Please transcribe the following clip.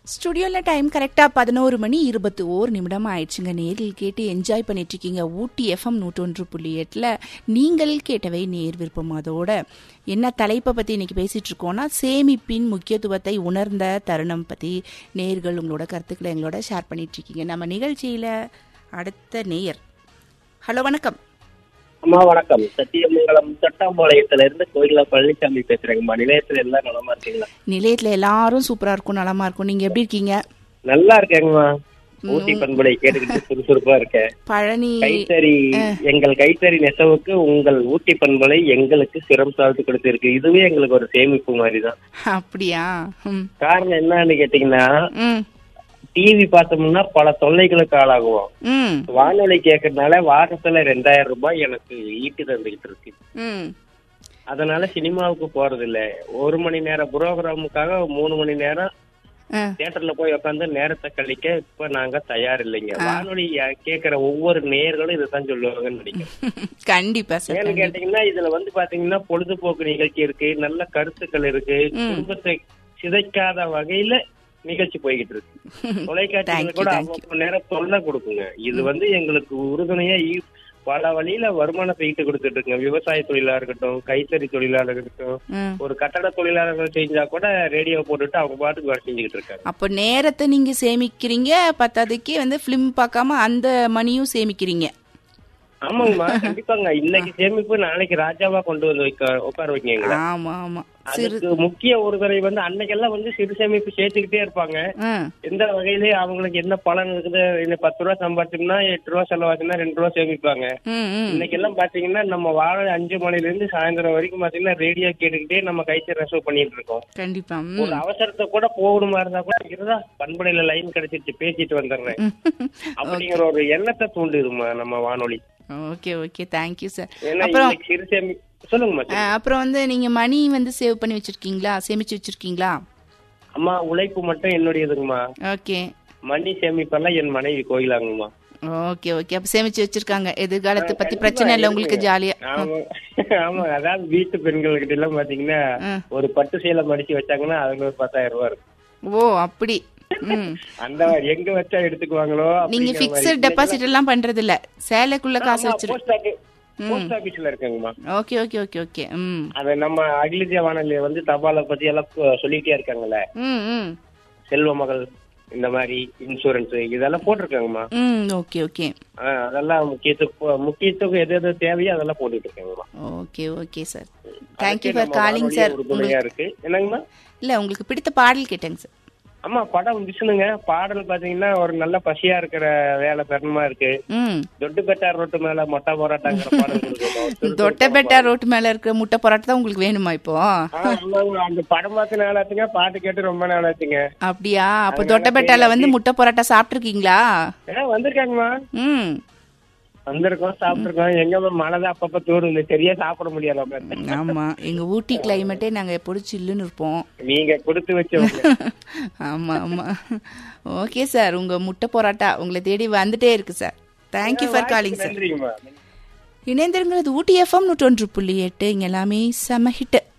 ஸ்டுடியோல time கரெக்டா பதினோரு மணி இருபத்தி ஓர் நிமிடம் ஆயிடுச்சுங்க நேரில் கேட்டு என்ஜாய் பண்ணிட்டு இருக்கீங்க ஊட்டி எஃப்எம் நூற்றொன்று புள்ளி எட்டுல நீங்கள் கேட்டவை நேர் விருப்பம் அதோட என்ன தலைப்பை பத்தி இன்னைக்கு பேசிட்டு இருக்கோம்னா சேமிப்பின் முக்கியத்துவத்தை உணர்ந்த தருணம் பத்தி நேர்கள் உங்களோட கருத்துக்களை எங்களோட ஷேர் பண்ணிட்டு இருக்கீங்க நம்ம நிகழ்ச்சியில அடுத்த நேயர் ஹலோ வணக்கம் அம்மா வணக்கம் சத்தியமங்கலம் தொட்டாம்பாளையத்துல இருந்து கோயிலா பழனிசாமி பேசுறேங்கம்மா நிலையத்துல எல்லாம் நலமா இருக்கீங்களா நிலையத்துல எல்லாரும் சூப்பரா இருக்கும் நலமா இருக்கும் நீங்க எப்படி இருக்கீங்க நல்லா இருக்கேங்கம்மா ஊட்டி பண்புடை கேட்டுக்கிட்டு சுறுசுறுப்பா இருக்கேன் பழனி கைத்தறி எங்கள் கைத்தறி நெசவுக்கு உங்கள் ஊட்டி பண்பலை எங்களுக்கு சிரம் சாழ்த்து கொடுத்திருக்கு இதுவே எங்களுக்கு ஒரு சேமிப்பு மாதிரி தான் அப்படியா ம் காரணம் என்னன்னு கேட்டீங்கன்னா ம் டிவி பார்த்தோம்னா பல தொல்லைகளுக்கு ஆளாகுவோம் ம் வானொலி கேட்கறதுனால வாரத்துல ரெண்டாயிரம் ரூபாய் எனக்கு ஈட்டு தந்துகிட்டு இருக்கு ம் அதனால சினிமாவுக்கு போறது இல்ல ஒரு மணி நேரம் புரோகிராமுக்காக மூணு மணி நேரம் ஆ தியேட்டர்ல போய் உட்காந்து நேரத்தை கழிக்க இப்ப நாங்க தயார் இல்லைங்க வானொலி கேட்கிற ஒவ்வொரு நேர்களும் இதைத்தான் சொல்லுவாங்கன்னு நினைக்கிறேன் கண்டிப்பா சார் ஏன்னு கேட்டீங்கன்னா இதுல வந்து பாத்தீங்கன்னா பொழுதுபோக்கு நிகழ்ச்சி இருக்கு நல்ல கருத்துக்கள் இருக்கு குடும்பத்தை சிதைக்காத வகையில நிகழ்ச்சி போய்கிட்டு இருக்கு தொலைக்காட்சிகள் கூட அவ்வளவு நேரம் தொல்லை கொடுக்குங்க இது வந்து எங்களுக்கு உறுதுணையா ஈ- பல வழியில வருமானத்தை ஈட்டு கொடுத்துட்டு இருக்குங்க விவசாய தொழிலா இருக்கட்டும் கைத்தறி தொழிலா இருக்கட்டும் ம். ஒரு கட்டட தொழிலாளர்கள் செஞ்சா கூட ரேடியோ போட்டுட்டு அவங்க பாட்டுக்கு வேலை செஞ்சுக்கிட்டு இருக்காங்க அப்போ நேரத்தை நீங்க சேமிக்கிறீங்க பத்தாவதுக்கு வந்து ஃபிலிம் பார்க்காம அந்த மணியும் சேமிக்கிறீங்க ஆமாங்கம்மா கண்டிப்பாங்க இன்னைக்கு சேமிப்பு நாளைக்கு ராஜாவா கொண்டு வந்து வைக்க உட்கார வைக்கீங்களா ஆமா ஆமா சிறு அதுக்கு முக்கிய ஒருதலை வந்து அன்னைக்கெல்லாம் வந்து சிறு சேமிப்பு சேர்த்துக்கிட்டே இருப்பாங்க ஆ எந்த வகையிலயும் அவங்களுக்கு என்ன பலன் இருக்குது இந்த பத்து ரூபா சம்பாதிச்சோம்னா எட்டு ரூபா செலவாச்சுன்னா ரெண்டு ரூபா சேமிப்பாங்க ம் ம் இன்னைக்கு எல்லாம் பாத்தீங்கன்னா நம்ம வாழ அஞ்சு மணில இருந்து சாயந்தரம் வரைக்கும் பாத்தீங்கன்னா ரேடியோ கேட்டுக்கிட்டே நம்ம கைத்தறி ரசவு பண்ணிட்டு இருக்கோம் கண்டிப்பா ஒரு அவசரத்தை கூட போகணுமா இருந்தா கூட இருந்தா பண்படையில லைன் கிடைச்சிருச்சு பேசிட்டு வந்துடுறேன் ம் அப்படிங்கிற ஒரு எண்ணத்தை தூண்டுதுமா நம்ம வானொலி ஓகே ஓகே தேங்க்யூ சார் ஏன்னா அப்புறம் இன்னைக்கு சிறு சேமி சொல்லுங்கம்மா ஆ, அப்புறம் வந்து நீங்க மணி வந்து சேவ் பண்ணி வச்சிருக்கீங்களா சேமிச்சு வச்சிருக்கீங்களா அம்மா உழைப்பு மட்டும் என்னுடையதுங்கம்மா ஓகே மணி சேமிப்பெல்லாம் என் மனைவி கோயிலாங்கம்மா ஓகே ஓகே அப்ப சேமிச்சு வச்சிருக்காங்க எதிர்காலத்தை பத்தி பிரச்சனை இல்லை உங்களுக்கு ஜாலியா ஆமா ஆமா அதாவது வீட்டு பெண்கள்கிட்ட எல்லாம் பாத்தீங்கன்னா ம். ஒரு பட்டு சேலை மடிச்சு வச்சாங்கன்னா அதுல ஒரு பத்தாயிரம் ரூபாய் இருக்கும் ஓ அப்படி ம் அந்த மாதிரி எங்க வச்சா எடுத்துக்குவாங்களோ நீங்க பிக்சட் டெபாசிட் எல்லாம் பண்றது இல்ல சேலைக்குள்ள காசு வச்சிரு போஸ்ட் ஆபீஸ் போஸ்ட் ஆபீஸ்ல இருக்குங்கம்மா ஓகே ஓகே ஓகே ஓகே ம் அது நம்ம அகில வானொலி வந்து தபாலை பத்தி எல்லாம் சொ- சொல்லிட்டே இருக்காங்கல்ல ம் ம் செல்வ மகள் இந்த மாதிரி இன்சூரன்ஸ் இதெல்லாம் போட்டிருக்காங்கம்மா ம் ஓகே ஓகே ஆ, அதெல்லாம் முக்கியத்துவம் முக்கியத்துவம் எது எது தேவையோ அதெல்லாம் போட்டுட்டு இருக்காங்கம்மா ஓகே ஓகே சார் தேங்க்யூ அதுக்கே ஃபார் நம்ம காலிங் வானொலி சார் உறுதுணையா இருக்கு என்னங்கம்மா இல்ல உங்களுக்கு பிடித்த பாடல் கேட்டேங்க சார் ஆமா படம் விஷ்ணுங்க பாடல் பாத்தீங்கன்னா ஒரு நல்ல பசியா இருக்கிற வேலை தருணமா இருக்கு ம் தொட்டு பெட்டார் ரோட்டு மேல மொட்டை போராட்டங்கிற பாடல் கொடுக்கணும். தொட்டபெட்டா ரோட்டு மேல இருக்கிற முட்டை பரோட்டா தான் உங்களுக்கு வேணுமா இப்போ ஆ, ஆமாங்க. அந்த படம் பார்த்து நாளாச்சுங்க பாட்டு கேட்டு ரொம்ப நாளாச்சுங்க அப்படியா அப்ப தொட்டபெட்டால வந்து முட்டை பரோட்டா சாப்பிட்டுருக்கீங்களா ஏ வந்திருக்காங்கம்மா ம் வந்திருக்கோம் சாப்பிட்டுருக்கோம் எங்க மழை தான் அப்பப்ப தூருங்க சரியா சாப்பிட முடியாது உட்கார்ந்து. ஆமா எங்க ஊட்டி கிளைமேட்டே நாங்க எப்போதும் சில்லுன்னு இருப்போம் நீங்க கொடுத்து வச்சவங்க ஆமா ஆமா ஓகே சார் உங்க முட்டை பரோட்டா உங்களை தேடி வந்துட்டே இருக்கு sir thank you for calling sir நன்றிங்கம்மா இணைந்திருங்கிறது ஊட்டி எஃப்எம் நூற்றொன்று புள்ளி எட்டு இங்க எல்லாமே செம ஹிட்